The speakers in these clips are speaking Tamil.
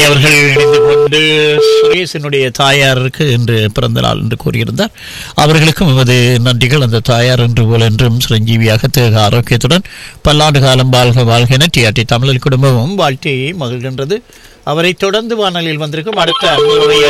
அவர்கள் இணைந்து கொண்டு சுரேஷனுடைய தாயாருக்கு இன்று பிறந்த நாள் என்று கூறியிருந்தார் அவர்களுக்கும் எமது நன்றிகள் அந்த தாயார் என்று போல் என்றும் சிரஞ்சீவியாக தேக ஆரோக்கியத்துடன் பல்லாண்டு காலம் வாழ்க வாழ்க என டிஆர்டி தமிழர் குடும்பமும் வாழ்த்தி மகிழ்கின்றது அவரை தொடர்ந்து வானொலியில் வந்திருக்கும் அடுத்த அன்புடைய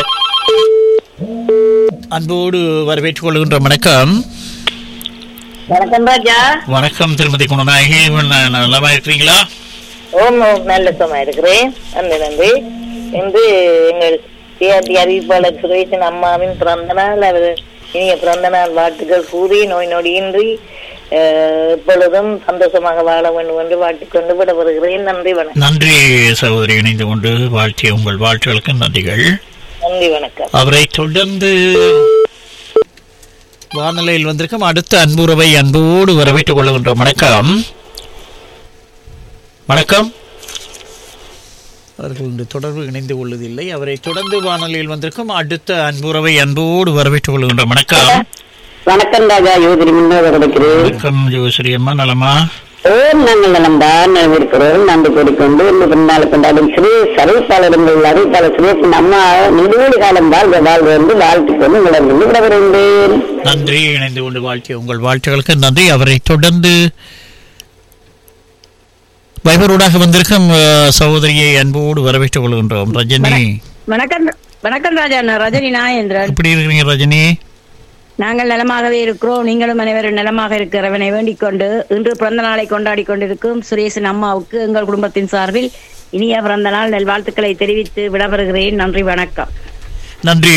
அன்போடு வரவேற்றுக் கொள்கின்ற வணக்கம் வணக்கம் ராஜா வணக்கம் திருமதி குணநாயகி ந- நலமா இருக்கிறீங்களா ஓம் ஓம் நல்ல சும்மா இருக்கிறேன் நன்றி நன்றி இன்று எங்கள் டிஆர்டி அறிவிப்பாளர் சுரேஷன் அம்மாவின் பிறந்த நாள் அவர் இனிய பிறந்த நாள் வாழ்த்துக்கள் கூறி நோய் நொடியின்றி அஹ், எப்பொழுதும் சந்தோஷமாக வாழ வேண்டும் என்று வாழ்த்திக்கொண்டு விட வருகிறேன் நன்றி வணக்கம் நன்றி சகோதரி இணைந்து கொண்டு வாழ்த்திய உங்கள் வாழ்த்துகளுக்கு நன்றிகள் நன்றி வணக்கம் அவரை தொடர்ந்து வானிலையில் வந்திருக்கும் அடுத்த அன்புறவை அன்போடு வரவேற்றுக் கொள்கின்ற வணக்கம் வணக்கம் அவர்கள் இந்த தொடர்பு இணைந்து கொள்வதில்லை அவரை தொடர்ந்து வானொலியில் வந்திருக்கும் அடுத்த அன்புறவை அன்போடு வரவேற்றுக் கொள்கின்ற வணக்கம் வணக்கம் ராஜா யோகிரி முன்னோட கிடைக்கிறேன் வணக்கம் ஜோசரி அம்மா நலமா ஓம் நாங்கள் நலம் தான் இருக்கிறோம் நன்றி கூறிக்கொண்டு இந்த பின்னால் கொண்டாடும் சுரேஷ் அறிவிப்பாளர்கள் அறிவிப்பாளர் சுரேஷின் அம்மா நெடுவீடு காலம் வாழ்க வாழ்க என்று வாழ்த்துக்கொண்டு உங்களிடம் விட வருகின்றேன் நன்றி இணைந்து கொண்டு வாழ்த்திய உங்கள் வாழ்த்துகளுக்கு நன்றி அவரை தொடர்ந்து வைபரோடாக வந்திருக்கும் அஹ், சகோதரியை அன்போடு வரவேற்றுக் கொள்கின்றோம் ரஜினி வணக்கம் வணக்கம் ராஜா நான் ரஜினி நாயேந்திரன் எப்படி இருக்கிறீங்க ரஜினி நாங்கள் நலமாகவே இருக்கிறோம் நீங்களும் அனைவரும் நலமாக இருக்கிறவனை வேண்டிக் கொண்டு இன்று பிறந்த நாளை கொண்டாடி கொண்டிருக்கும் சுரேஷின் அம்மாவுக்கு எங்கள் குடும்பத்தின் சார்பில் இனிய பிறந்த நாள் நல்வாழ்த்துக்களை தெரிவித்து விடவருகிறேன் நன்றி வணக்கம் நன்றி